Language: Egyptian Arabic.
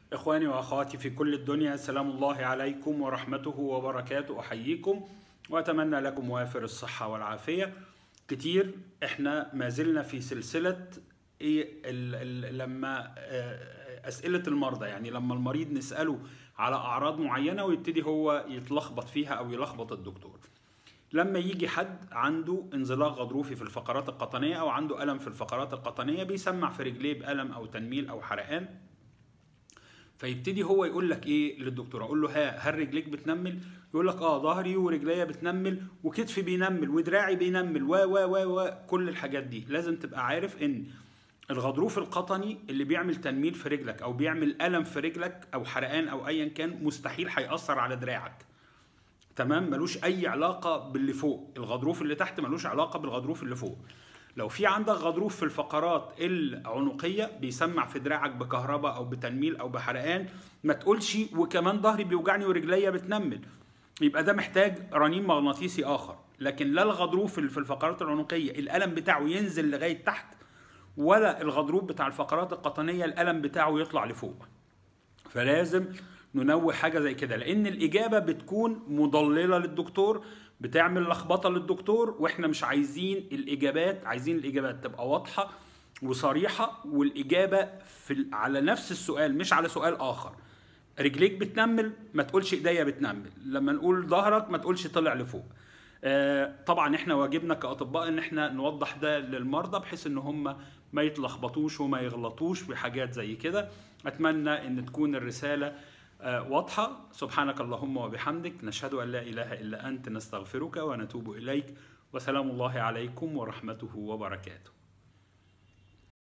إخواني وأخواتي في كل الدنيا سلام الله عليكم ورحمته وبركاته أحييكم وأتمنى لكم وافر الصحة والعافية كتير إحنا ما زلنا في سلسلة إيه ال ال لما آه، أسئلة المرضى يعني لما المريض نسأله على أعراض معينة ويبتدي هو يتلخبط فيها أو يلخبط الدكتور لما يجي حد عنده انزلاق غضروفي في الفقرات القطنية أو عنده ألم في الفقرات القطنية بيسمع في رجليه بألم أو تنميل أو حرقان فيبتدي هو يقول لك ايه للدكتور اقول له ها هل رجليك بتنمل يقول لك اه ظهري ورجليا بتنمل وكتفي بينمل ودراعي بينمل و و و و كل الحاجات دي لازم تبقى عارف ان الغضروف القطني اللي بيعمل تنميل في رجلك او بيعمل الم في رجلك او حرقان او ايا كان مستحيل هيأثر على دراعك تمام ملوش اي علاقه باللي فوق الغضروف اللي تحت ملوش علاقه بالغضروف اللي فوق لو في عندك غضروف في الفقرات العنقيه بيسمع في دراعك بكهرباء او بتنميل او بحرقان ما تقولش وكمان ظهري بيوجعني ورجليا بتنمل يبقى ده محتاج رنين مغناطيسي اخر لكن لا الغضروف اللي في الفقرات العنقيه الالم بتاعه ينزل لغايه تحت ولا الغضروف بتاع الفقرات القطنيه الالم بتاعه يطلع لفوق فلازم ننوه حاجه زي كده لان الاجابه بتكون مضلله للدكتور بتعمل لخبطه للدكتور واحنا مش عايزين الاجابات عايزين الاجابات تبقى واضحه وصريحه والاجابه في ال- على نفس السؤال مش على سؤال اخر رجليك بتنمل ما تقولش ايديا بتنمل لما نقول ظهرك ما تقولش طلع لفوق آه، طبعا احنا واجبنا كاطباء ان احنا نوضح ده للمرضى بحيث ان هم ما يتلخبطوش وما يغلطوش بحاجات زي كده اتمنى ان تكون الرساله آه، واضحه سبحانك اللهم وبحمدك نشهد ان لا اله الا انت نستغفرك ونتوب اليك وسلام الله عليكم ورحمته وبركاته